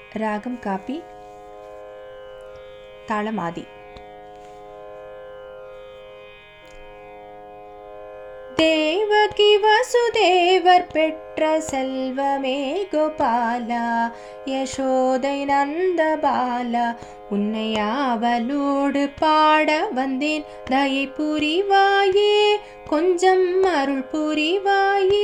ராகம் காப்பி தாளமாதி தேவகி வசுதேவர் பெற்ற செல்வமே கோபாலா யசோதை நந்த பாலா உன்னை ஆவலோடு பாட வந்தேன் தயை புரிவாயே கொஞ்சம் அருள் புரிவாயே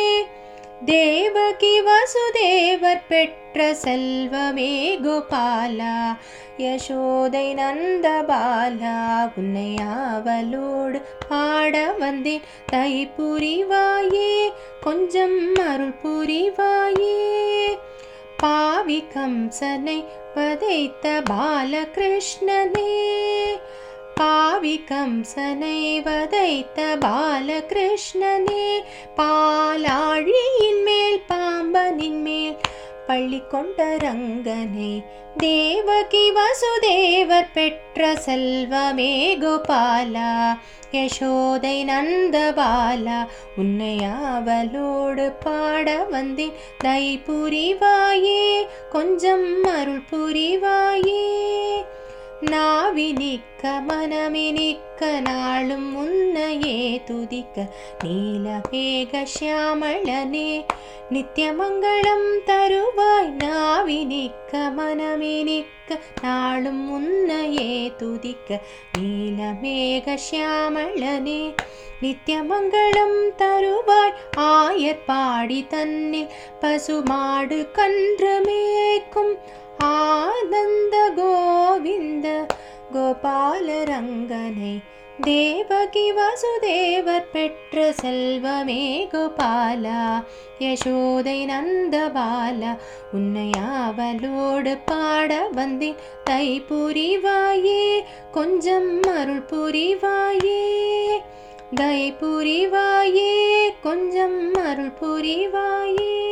தேவகி வசுதேவர் பெற்ற செல்வமே கோபாலா யசோதை நந்த பாலா உன்னை ஆவலோடு பாட வந்தேன் தை புரிவாயே கொஞ்சம் அருள் புரிவாயே பாவி கம்சனை வதைத்த பாலகிருஷ்ணனே பாவி கம்சனை வதைத்த பாலகிருஷ்ணனே பாலாழியின் மேல் பாம்பனின் மேல் பள்ளி கொண்ட ரங்கனே தேவகி வசுதேவர் பெற்ற செல்வமே கோபாலா யசோதை நந்தபாலா உன்னை ஆவலோடு பாட வந்தேன் தை புரிவாயே கொஞ்சம் அருள் புரிவாயே நாவினிக்க மனமினிக்க நாளும் உன்னையே துதிக்க நீலமேக சியாமளனே நித்தியமங்களம் தருவாய் நாவினிக்க மனமினிக்க நாளும் உன்னையே துதிக்க நீலமேக சியாமளனே நித்தியமங்களம் தருவாய் ஆயர் பாடி தன்னில் பசுமாடு கன்று மேய்க்கும் ஆனந்த கோவிந்த கோபாலரங்கனை தேவகி வசுதேவர் பெற்ற செல்வமே கோபாலா யசோதை நந்தபாலா உன்னை ஆவலோடு பாட வந்தேன் தை புரிவாயே கொஞ்சம் அருள் புரிவாயே தை புரிவாயே கொஞ்சம் அருள் புரிவாயே